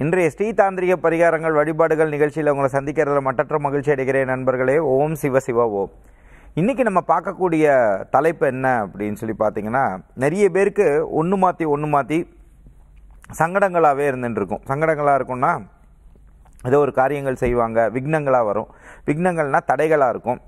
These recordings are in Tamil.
இன்றைய ஸ்ரீ தாந்திரிக பரிகாரங்கள் வழிபாடுகள் நிகழ்ச்சியில் உங்களை சந்திக்கிறதுல மட்டற்ற மகிழ்ச்சி அடைகிறேன் நண்பர்களே ஓம் சிவ சிவ ஓம் இன்னைக்கு நம்ம பார்க்கக்கூடிய தலைப்பு என்ன அப்படின்னு சொல்லி பார்த்தீங்கன்னா நிறைய பேருக்கு ஒன்று மாற்றி ஒன்று மாற்றி சங்கடங்களாகவே இருந்துட்டு இருக்கும் சங்கடங்களாக இருக்கும்னா ஏதோ ஒரு காரியங்கள் செய்வாங்க விக்னங்களாக வரும் விக்னங்கள்னா தடைகளாக இருக்கும்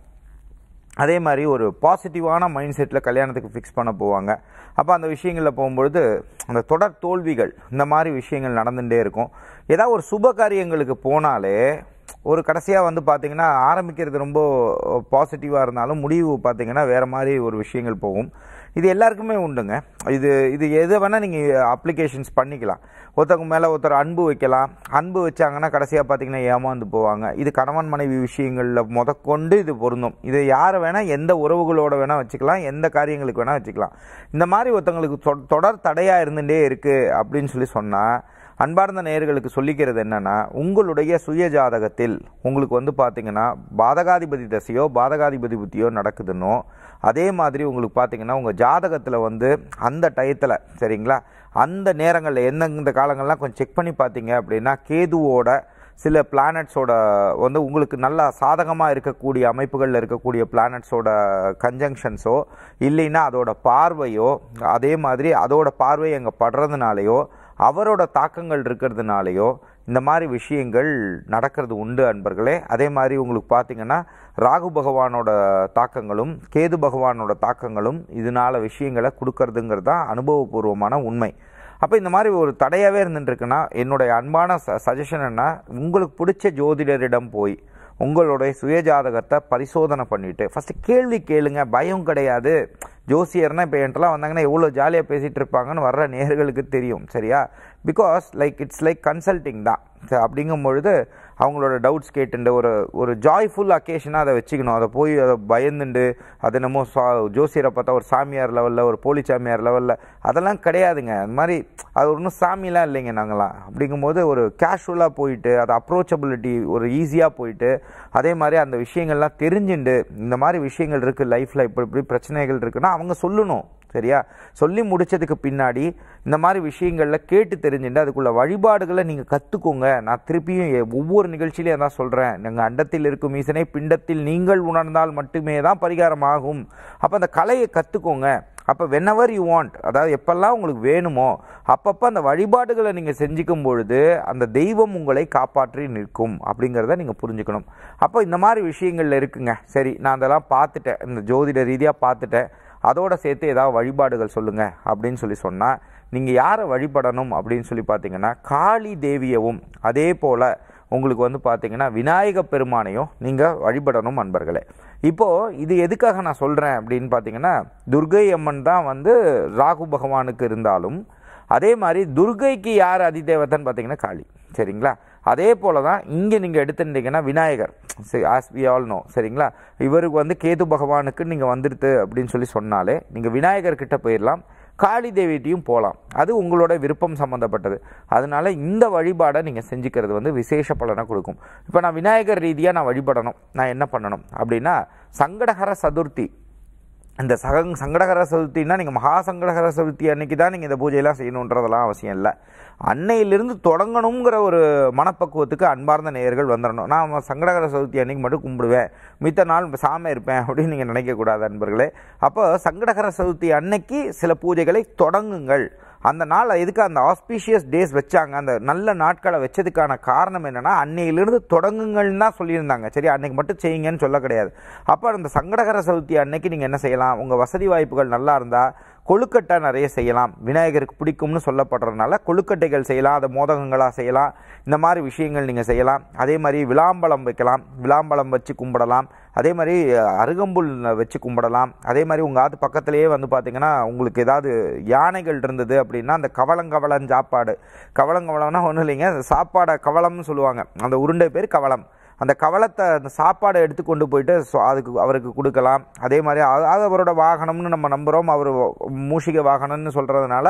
அதே மாதிரி ஒரு பாசிட்டிவான மைண்ட் செட்டில் கல்யாணத்துக்கு ஃபிக்ஸ் பண்ண போவாங்க அப்போ அந்த விஷயங்களில் போகும்பொழுது அந்த தொடர் தோல்விகள் இந்த மாதிரி விஷயங்கள் நடந்துகிட்டே இருக்கும் ஏதாவது ஒரு சுப காரியங்களுக்கு போனாலே ஒரு கடைசியாக வந்து பார்த்தீங்கன்னா ஆரம்பிக்கிறது ரொம்ப பாசிட்டிவாக இருந்தாலும் முடிவு பார்த்தீங்கன்னா வேறு மாதிரி ஒரு விஷயங்கள் போகும் இது எல்லாருக்குமே உண்டுங்க இது இது எதை வேணால் நீங்கள் அப்ளிகேஷன்ஸ் பண்ணிக்கலாம் ஒருத்தவங்க மேலே ஒருத்தர் அன்பு வைக்கலாம் அன்பு வச்சாங்கன்னா கடைசியாக பார்த்தீங்கன்னா ஏமாந்து போவாங்க இது கணவன் மனைவி விஷயங்களில் முதற்கொண்டு இது பொருந்தும் இது யாரை வேணால் எந்த உறவுகளோட வேணால் வச்சுக்கலாம் எந்த காரியங்களுக்கு வேணால் வச்சுக்கலாம் இந்த மாதிரி ஒருத்தவங்களுக்கு தொ- தொடர் தடையாக இருந்துகிட்டே இருக்குது அப்படின்னு சொல்லி சொன்னால் அன்பார்ந்த நேயர்களுக்கு சொல்லிக்கிறது என்னன்னா உங்களுடைய சுய ஜாதகத்தில் உங்களுக்கு வந்து பார்த்தீங்கன்னா பாதகாதிபதி தசையோ பாதகாதிபதி புத்தியோ நடக்குதுன்னோ அதே மாதிரி உங்களுக்கு பார்த்தீங்கன்னா உங்கள் ஜாதகத்தில் வந்து அந்த டயத்தில் சரிங்களா அந்த நேரங்களில் எந்தெந்த காலங்கள்லாம் கொஞ்சம் செக் பண்ணி பார்த்தீங்க அப்படின்னா கேதுவோட சில பிளானட்ஸோட வந்து உங்களுக்கு நல்லா சாதகமாக இருக்கக்கூடிய அமைப்புகளில் இருக்கக்கூடிய பிளானட்ஸோட கன்ஜங்ஷன்ஸோ இல்லைன்னா அதோட பார்வையோ அதே மாதிரி அதோட பார்வை அங்கே படுறதுனாலையோ அவரோட தாக்கங்கள் இருக்கிறதுனாலையோ இந்த மாதிரி விஷயங்கள் நடக்கிறது உண்டு அன்பர்களே அதே மாதிரி உங்களுக்கு பார்த்தீங்கன்னா ராகு பகவானோட தாக்கங்களும் கேது பகவானோட தாக்கங்களும் இதனால விஷயங்களை கொடுக்கறதுங்கிறது தான் அனுபவபூர்வமான உண்மை அப்போ இந்த மாதிரி ஒரு தடையாகவே இருந்துட்டு இருக்குன்னா என்னுடைய அன்பான ச சஜஷன் என்ன உங்களுக்கு பிடிச்ச ஜோதிடரிடம் போய் உங்களுடைய சுயஜாதகத்தை பரிசோதனை பண்ணிட்டு ஃபர்ஸ்ட் கேள்வி கேளுங்க பயம் கிடையாது ஜோசியர்னா இப்போ என்கிட்டலாம் வந்தாங்கன்னா எவ்வளோ ஜாலியாக பேசிகிட்டு இருப்பாங்கன்னு வர்ற நேர்களுக்கு தெரியும் சரியா because like it's like consulting தான் சரி, அப்படிங்கும் பொழுது அவங்களோட டவுட்ஸ் கேட்டுண்டு ஒரு ஒரு ஜாய்ஃபுல் அக்கேஷனாக அதை வச்சுக்கணும் அதை போய் அதை பயந்துண்டு அது என்னமோ சா ஜோசியரை பார்த்தா ஒரு சாமியார் லெவலில் ஒரு போலி சாமியார் லெவலில் அதெல்லாம் கிடையாதுங்க அந்த மாதிரி அது ஒன்றும் சாமிலாம் இல்லைங்க நாங்களாம் அப்படிங்கும்போது ஒரு கேஷுவலாக போயிட்டு அது அப்ரோச்சபிலிட்டி ஒரு ஈஸியாக போயிட்டு அதே மாதிரி அந்த விஷயங்கள்லாம் தெரிஞ்சுண்டு இந்த மாதிரி விஷயங்கள் இருக்குது லைஃப்பில் இப்படி இப்படி பிரச்சனைகள் இருக்குன்னா அவங்க சொல்லணும் சரியா சொல்லி முடிச்சதுக்கு பின்னாடி இந்த மாதிரி விஷயங்களில் கேட்டு தெரிஞ்சுட்டு அதுக்குள்ள வழிபாடுகளை நீங்கள் கற்றுக்கோங்க நான் திருப்பியும் எ- ஒவ்வொரு நிகழ்ச்சியிலையும் தான் சொல்கிறேன் நீங்கள் அண்டத்தில் இருக்கும் ஈசனை பிண்டத்தில் நீங்கள் உணர்ந்தால் மட்டுமே தான் பரிகாரம் ஆகும் அப்போ அந்த கலையை கற்றுக்கோங்க அப்போ வென்னவர் யூ வாண்ட் அதாவது எப்பெல்லாம் உங்களுக்கு வேணுமோ அப்பப்போ அந்த வழிபாடுகளை நீங்கள் செஞ்சுக்கும் பொழுது அந்த தெய்வம் உங்களை காப்பாற்றி நிற்கும் அப்படிங்கிறத நீங்கள் புரிஞ்சுக்கணும் அப்போ இந்த மாதிரி விஷயங்கள்ல இருக்குங்க சரி நான் அதெல்லாம் பார்த்துட்டேன் இந்த ஜோதிட ரீதியாக பார்த்துட்டேன் அதோட சேர்த்து ஏதாவது வழிபாடுகள் சொல்லுங்க அப்படின்னு சொல்லி சொன்னால் நீங்கள் யாரை வழிபடணும் அப்படின்னு சொல்லி பார்த்தீங்கன்னா காளி தேவியவும் அதே போல் உங்களுக்கு வந்து பார்த்தீங்கன்னா விநாயக பெருமானையும் நீங்கள் வழிபடணும் அன்பர்களே இப்போது இது எதுக்காக நான் சொல்கிறேன் அப்படின்னு பார்த்தீங்கன்னா துர்கை அம்மன் தான் வந்து ராகு பகவானுக்கு இருந்தாலும் அதே மாதிரி துர்கைக்கு யார் அதிதேவதைன்னு பார்த்தீங்கன்னா காளி சரிங்களா அதே போல தான் இங்கே நீங்கள் எடுத்துட்டீங்கன்னா விநாயகர் சரி ஆஸ் வி ஆல் நோ சரிங்களா இவருக்கு வந்து கேது பகவானுக்கு நீங்கள் வந்துடுது அப்படின்னு சொல்லி சொன்னாலே நீங்கள் விநாயகர் கிட்ட போயிடலாம் காளி தேவிட்டையும் போகலாம் அது உங்களோட விருப்பம் சம்மந்தப்பட்டது அதனால இந்த வழிபாடை நீங்கள் செஞ்சுக்கிறது வந்து விசேஷ பலனை கொடுக்கும் இப்போ நான் விநாயகர் ரீதியாக நான் வழிபடணும் நான் என்ன பண்ணணும் அப்படின்னா சங்கடஹர சதுர்த்தி இந்த சக சங்கடகர சதுர்த்தின்னா நீங்கள் மகா சங்கடகர சதுர்த்தி அன்னைக்கு தான் நீங்கள் இந்த பூஜையெல்லாம் செய்யணுன்றதெல்லாம் அவசியம் இல்லை அன்னையிலிருந்து தொடங்கணுங்கிற ஒரு மனப்பக்குவத்துக்கு அன்பார்ந்த நேயர்கள் வந்துடணும் நான் சங்கடகர சதுர்த்தி அன்னைக்கு மட்டும் கும்பிடுவேன் மித்த நாள் சாமி இருப்பேன் அப்படின்னு நீங்கள் நினைக்கக்கூடாது அன்பர்களே அப்போ சங்கடகர சதுர்த்தி அன்னைக்கு சில பூஜைகளை தொடங்குங்கள் அந்த நாள் எதுக்கு அந்த ஆஸ்பீஷியஸ் டேஸ் வச்சாங்க அந்த நல்ல நாட்களை வச்சதுக்கான காரணம் என்னன்னா அன்னையிலிருந்து தொடங்குங்கள்னு தான் சொல்லியிருந்தாங்க சரி அன்னைக்கு மட்டும் செய்யுங்கன்னு சொல்ல கிடையாது அப்போ அந்த சங்கடகர சதுர்த்தி அன்னைக்கு நீங்கள் என்ன செய்யலாம் உங்கள் வசதி வாய்ப்புகள் நல்லா இருந்தால் கொழுக்கட்டை நிறைய செய்யலாம் விநாயகருக்கு பிடிக்கும்னு சொல்லப்படுறதுனால கொழுக்கட்டைகள் செய்யலாம் அதை மோதகங்களாக செய்யலாம் இந்த மாதிரி விஷயங்கள் நீங்கள் செய்யலாம் அதே மாதிரி விளாம்பழம் வைக்கலாம் விளாம்பழம் வச்சு கும்பிடலாம் அதே மாதிரி அஹ், அருகம்புல் வச்சு கும்பிடலாம் அதே மாதிரி உங்கள் ஆத்து பக்கத்துலேயே வந்து பார்த்தீங்கன்னா உங்களுக்கு ஏதாவது யானைகள் இருந்தது அப்படின்னா அந்த கவளங்கவளம் சாப்பாடு கவளங்கவளம்னா ஒன்றும் இல்லைங்க அந்த சாப்பாடை கவளம்னு சொல்லுவாங்க அந்த உருண்டை பேர் கவளம் அந்த கவலத்தை அந்த சாப்பாடை எடுத்து கொண்டு போயிட்டு சொ- அதுக்கு அவருக்கு கொடுக்கலாம் அதே மாதிரி அது அது அவரோட வாகனம்னு நம்ம நம்புகிறோம் அவர் மூஷிக வாகனம்னு சொல்கிறதுனால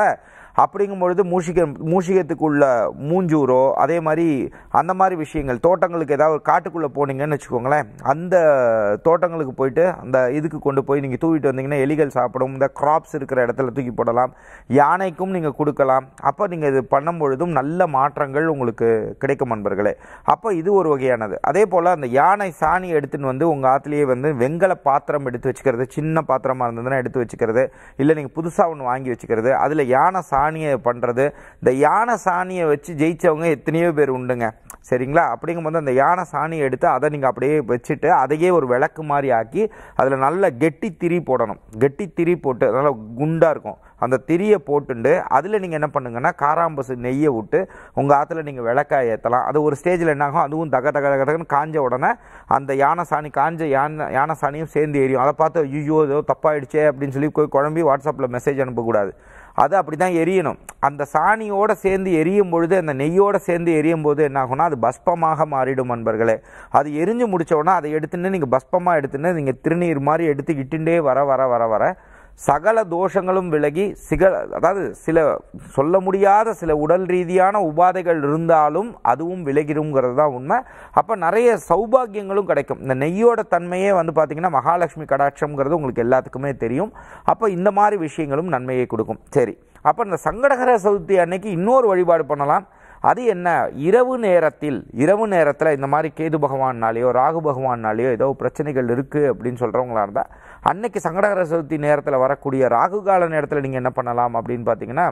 அப்படிங்கும் பொழுது மூஷிக மூஷிகத்துக்குள்ள மூஞ்சூரோ அதே மாதிரி அந்த மாதிரி விஷயங்கள் தோட்டங்களுக்கு ஏதாவது ஒரு காட்டுக்குள்ளே போனீங்கன்னு வச்சுக்கோங்களேன் அந்த தோட்டங்களுக்கு போயிட்டு அந்த இதுக்கு கொண்டு போய் நீங்கள் தூவிட்டு வந்தீங்கன்னா எலிகள் சாப்பிடும் இந்த கிராப்ஸ் இருக்கிற இடத்துல தூக்கி போடலாம் யானைக்கும் நீங்கள் கொடுக்கலாம் அப்போ நீங்கள் இது பண்ணும் பொழுதும் நல்ல மாற்றங்கள் உங்களுக்கு கிடைக்கும் நண்பர்களே அப்போ இது ஒரு வகையானது அதே போல் அந்த யானை சாணி எடுத்துன்னு வந்து உங்கள் ஆற்றுலேயே வந்து வெங்கல பாத்திரம் எடுத்து வச்சுக்கிறது சின்ன பாத்திரமாக இருந்ததுன்னா எடுத்து வச்சுக்கிறது இல்லை நீங்கள் புதுசாக ஒன்று வாங்கி வச்சுக்கிறது அதில் யானை சாணியை பண்ணுறது இந்த யானை சாணியை வச்சு ஜெயிச்சவங்க எத்தனையோ பேர் உண்டுங்க சரிங்களா அப்படிங்கும்போது அந்த யானை சாணியை எடுத்து அதை நீங்கள் அப்படியே வச்சுட்டு அதையே ஒரு விளக்கு மாதிரி ஆக்கி அதில் நல்ல கெட்டி திரி போடணும் கெட்டி திரி போட்டு நல்லா குண்டாக இருக்கும் அந்த திரியை போட்டுண்டு அதில் நீங்கள் என்ன பண்ணுங்கன்னா காராம்பசு நெய்யை விட்டு உங்கள் ஆற்றுல நீங்கள் விளக்காய் ஏற்றலாம் அது ஒரு ஸ்டேஜில் என்னாகும் அதுவும் தக தக தக தகன்னு காஞ்ச உடனே அந்த யானை சாணி காஞ்ச யானை யானை சாணியும் சேர்ந்து எரியும் அதை பார்த்து ஐயோ ஏதோ தப்பாயிடுச்சே அப்படின்னு சொல்லி போய் குழம்பி வாட்ஸ்அப்பில் மெசேஜ் அனுப்பக்கூடாது அது அப்படி தான் எரியணும் அந்த சாணியோட சேர்ந்து எரியும் பொழுது அந்த நெய்யோட சேர்ந்து எரியும் போது என்ன ஆகும்னா அது பஸ்பமாக மாறிடும் நண்பர்களே அது எரிஞ்சு முடிச்ச உடனே அதை எடுத்துன்னு நீங்கள் பஸ்பமாக எடுத்துன்னு நீங்கள் திருநீர் மாதிரி எடுத்து இட்டுண்டே வர வர வர வர சகல தோஷங்களும் விலகி சிக அதாவது சில சொல்ல முடியாத சில உடல் ரீதியான உபாதைகள் இருந்தாலும் அதுவும் விலகிருங்கிறது தான் உண்மை அப்போ நிறைய சௌபாகியங்களும் கிடைக்கும் இந்த நெய்யோட தன்மையே வந்து பார்த்திங்கன்னா மகாலட்சுமி கடாட்சம்ங்கிறது உங்களுக்கு எல்லாத்துக்குமே தெரியும் அப்போ இந்த மாதிரி விஷயங்களும் நன்மையை கொடுக்கும் சரி அப்போ இந்த சங்கடகர சதுர்த்தி அன்னைக்கு இன்னொரு வழிபாடு பண்ணலாம் அது என்ன இரவு நேரத்தில் இரவு நேரத்தில் இந்த மாதிரி கேது பகவான்னாலேயோ ராகு பகவான்னாலேயோ ஏதோ பிரச்சனைகள் இருக்குது அப்படின்னு சொல்கிறவங்களா இருந்தால் அன்னைக்கு சங்கடகர சதுர்த்தி நேரத்தில் வரக்கூடிய ராகு கால நேரத்தில் நீங்கள் என்ன பண்ணலாம் அப்படின்னு பார்த்தீங்கன்னா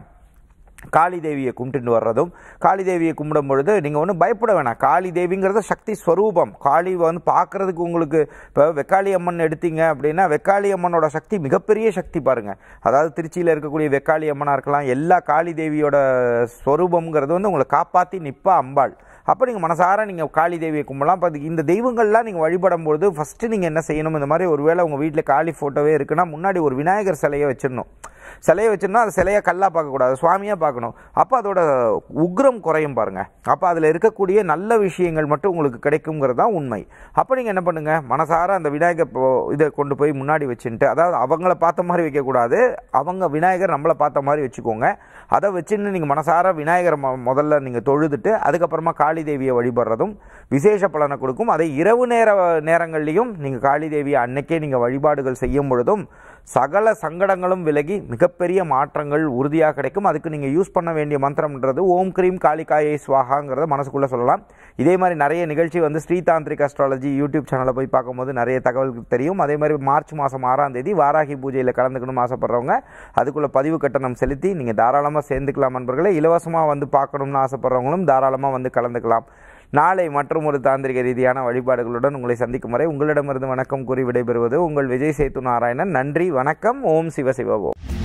காளி தேவியை கும்பிட்டுட்டு வர்றதும் காளி தேவியை கும்பிடும் பொழுது நீங்கள் ஒன்றும் பயப்பட வேணாம் காளி தேவிங்கிறது சக்தி ஸ்வரூபம் காளி வந்து பார்க்குறதுக்கு உங்களுக்கு இப்போ வெக்காளி அம்மன் எடுத்தீங்க அப்படின்னா வெக்காளி அம்மனோட சக்தி மிகப்பெரிய சக்தி பாருங்கள் அதாவது திருச்சியில் இருக்கக்கூடிய வெக்காளி அம்மனாக இருக்கலாம் எல்லா காளி தேவியோட ஸ்வரூபம்ங்கிறது வந்து உங்களை காப்பாற்றி நிற்பா அம்பாள் அப்போ நீங்கள் மனசார நீங்கள் காளி தேவியை கும்பலாம் இப்போ இந்த தெய்வங்கள்லாம் நீங்கள் வழிபடும் பொழுது ஃபஸ்ட்டு நீங்கள் என்ன செய்யணும் இந்த மாதிரி ஒருவேளை உங்கள் வீட்டில் காளி ஃபோட்டோவே இருக்குன்னா முன்னாடி ஒரு விநாயகர் சிலையை வச்சிடணும் சிலையை வச்சிருந்தா அது சிலையை கல்லாக பார்க்கக்கூடாது சுவாமியாக பார்க்கணும் அப்போ அதோட உக்ரம் குறையும் பாருங்க அப்போ அதில் இருக்கக்கூடிய நல்ல விஷயங்கள் மட்டும் உங்களுக்கு கிடைக்குங்கிறது தான் உண்மை அப்போ நீங்கள் என்ன பண்ணுங்கள் மனசார அந்த விநாயகர் போ- இதை கொண்டு போய் முன்னாடி வச்சுட்டு அதாவது அவங்கள பார்த்த மாதிரி வைக்கக்கூடாது அவங்க விநாயகர் நம்மளை பார்த்த மாதிரி வச்சுக்கோங்க அதை வச்சுன்னு நீங்கள் மனசார விநாயகர் மொ- முதல்ல நீங்கள் தொழுதுட்டு அதுக்கப்புறமா காளி தேவியை வழிபடுறதும் விசேஷ பலனை கொடுக்கும் அதை இரவு நேர நேரங்கள்லையும் நீங்கள் காளி தேவியை அன்னைக்கே நீங்கள் வழிபாடுகள் செய்யும் பொழுதும் சகல சங்கடங்களும் விலகி மிகப்பெரிய மாற்றங்கள் உறுதியாக கிடைக்கும் அதுக்கு நீங்கள் யூஸ் பண்ண வேண்டிய மந்திரம்ன்றது ஓம் கிரீம் காளிகாயை ஸ்வாகாங்கிறத மனசுக்குள்ளே சொல்லலாம் இதே மாதிரி நிறைய நிகழ்ச்சி வந்து ஸ்ரீதாந்திரிக் அஸ்ட்ராலஜி யூடியூப் சேனலை போய் பார்க்கும்போது நிறைய தகவல்கள் தெரியும் அதே மாதிரி மார்ச் மாதம் ஆறாம் தேதி வாராகி பூஜையில் கலந்துக்கணும்னு ஆசைப்படுறவங்க அதுக்குள்ள பதிவு கட்டணம் செலுத்தி நீங்கள் தாராளமாக சேர்ந்துக்கலாம் நண்பர்களே இலவசமாக வந்து பார்க்கணும்னு ஆசைப்படுறவங்களும் தாராளமாக வந்து கலந்துக்கலாம் நாளை மற்றும் ஒரு தாந்திரிக ரீதியான வழிபாடுகளுடன் உங்களை சந்திக்கும் வரை உங்களிடமிருந்து வணக்கம் கூறி விடைபெறுவது உங்கள் விஜய் சேத்து நாராயணன் நன்றி வணக்கம் ஓம் சிவ சிவ ஓம்